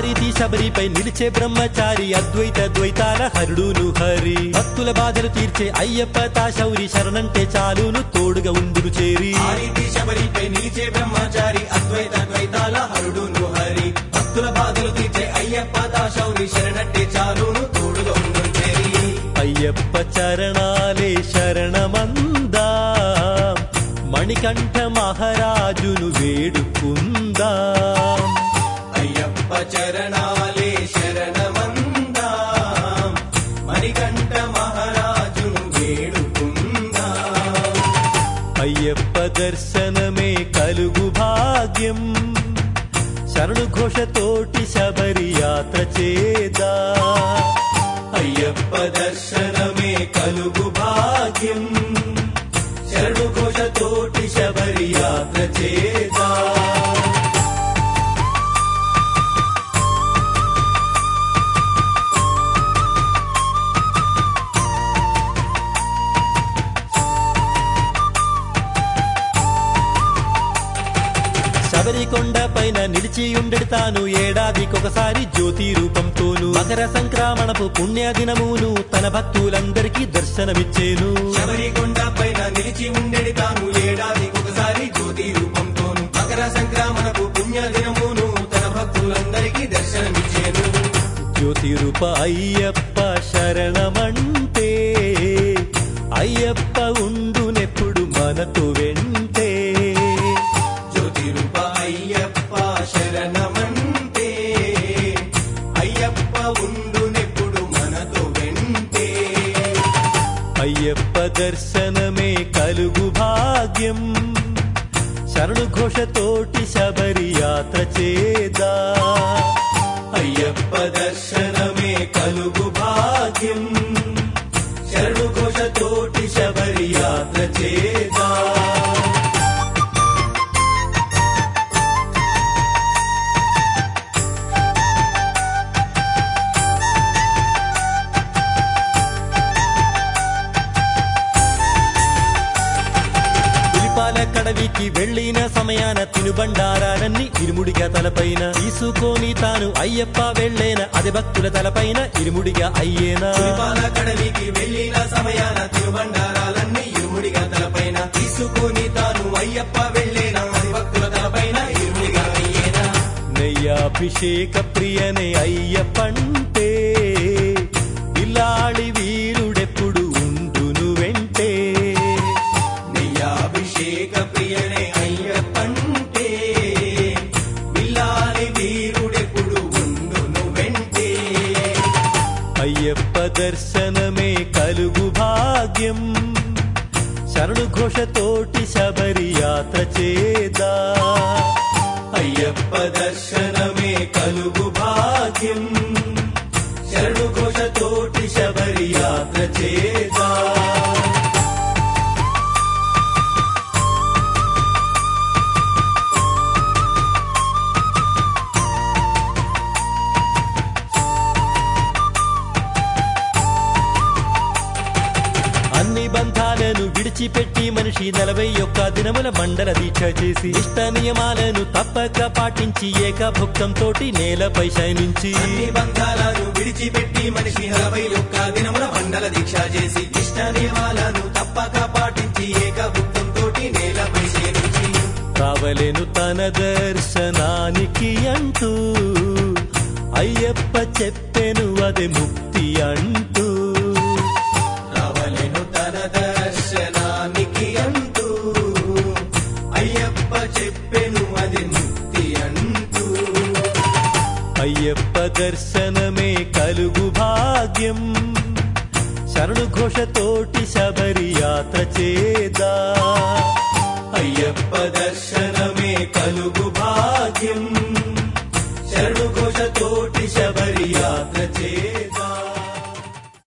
ఆరితి శబరిపై నిలిచే బ్రహ్మచారి అద్వైత ద్వైతాల హరుడును హరి భక్తుల బాధలు తీర్చే అయ్యప్ప తా శౌరి శరణంటే చాలును తోడుగా ఉందును చేరి ఆరితి శబరిపై నిలిచే బ్రహ్మచారి అద్వైత ద్వైతాల హరుడును హరి భక్తుల బాధలు తీర్చే అయ్యప్ప దాశౌరి శరణట్టే చాలును తోడుగా ఉండుంచేరి అయ్యప్ప చరణాలే శరణమందా మణికంఠ మహారాజును వేడుకుందా అయ్యప్ప చరణాలే శరణమందాం మణికంఠ మహారాజును వేడుకుందాం అయ్యప్ప దర్శనమే కలుగు భాగ్యం శరణు ఘోషతోటి శబరి యాత్ర చేదా అయ్యప్ప దర్శనమే కలుగు భాగ్యం శరణు ఘోషతోటి శబరి యాత్ర చేదా శబరికొండ పైన నిలిచి ఉండెడు తాను ఏడాదికొకసారి జ్యోతి రూపంతోను మకర సంక్రమణపు పుణ్య దినమును తన భక్తులందరికీ దర్శనమిచ్చేను శబరికొండ పైన నిలిచి ఉండేది తాను ఏడాదికి ఒకసారి జ్యోతి రూపంతోను మకర సంక్రమణకు పుణ్య దినమును తన భక్తులందరికీ దర్శనమిచ్చేను జ్యోతి రూప అయ్యప్ప శరణమంటే అయ్యప్ప ఉండునెప్పుడు మనతో వెంటే జ్యోతి రూప అయ్యప్ప శరణమంటే అయ్యప్ప ఉండునెప్పుడు మనతో వెంటే అయ్యప్ప దర్శనమే కలుగు భాగ్యం శరణు ఘోషతోటి శబరి యాత్ర చేదా అయ్యప్ప దర్శనమే కలుగు భాగ్యం శరణు ఘోషతోటి శబరి యాత్ర చేదా పులిపాల కడవికి వెళ్ళిన సమయాన తినుబండారాలన్నీ ఇరుముడిగా తలపైన తీసుకొని తాను అయ్యప్ప వెళ్ళేన అది భక్తుల తలపైన ఇరుముడిగా అయ్యేనా పులిపాల కడలికి వెళ్ళిన సమయాన తిరుబండారాలన్నీ ఇరుముడిగా తలపైన తీసుకొని తాను అయ్యప్ప వెళ్ళేనా అది భక్తుల తలపైన ఇరుముడిగా అయ్యేనా నెయ్యాభిషేక ప్రియనే అయ్యప్పంటే ఇల్లాళి వీరుడెప్పుడు ఉండును వెంటే నెయ్యాభిషేక ప్రియనే అయ్యప్పంటే విల్లాలి వీరుడెప్పుడు ఉండును వెంటే అయ్యప్ప దర్శనమే కలుగు భాగ్యం శరణు ఘోషతోటి శబరి యాత్ర చేదా అయ్యప్ప దర్శనమే కలుగు భాగ్యం శరణు ఘోషతోటి శబరి యాత్ర చేదా అన్ని బంధాలను విడిచిపెట్టి మనిషి నలభై ఒక్క దినముల మండల దీక్ష చేసి ఇష్ట నియమాలను తప్పక పాటించి ఏకభుక్తంతో నేలపై శయనించి అన్ని బంధాలను విడిచిపెట్టి మనిషి నలభై ఒక్క దినముల మండల దీక్ష చేసి ఇష్ట నియమాలను తప్పక పాటించి ఏకభుక్తంతో నేలపై సేవించి రావలేను తన దర్శనానికి అంటూ అయ్యప్ప చెప్పెను అది ముక్తి అంటూ రావలెను తన దర్శనానికి అంటూ అయ్యప్ప చెప్పెను అది ముక్తి అంటూ అయ్యప్ప దర్శనమే కలుగు భాగ్యం శరణు ఘోషతోటి శబరి యాత్ర చేదా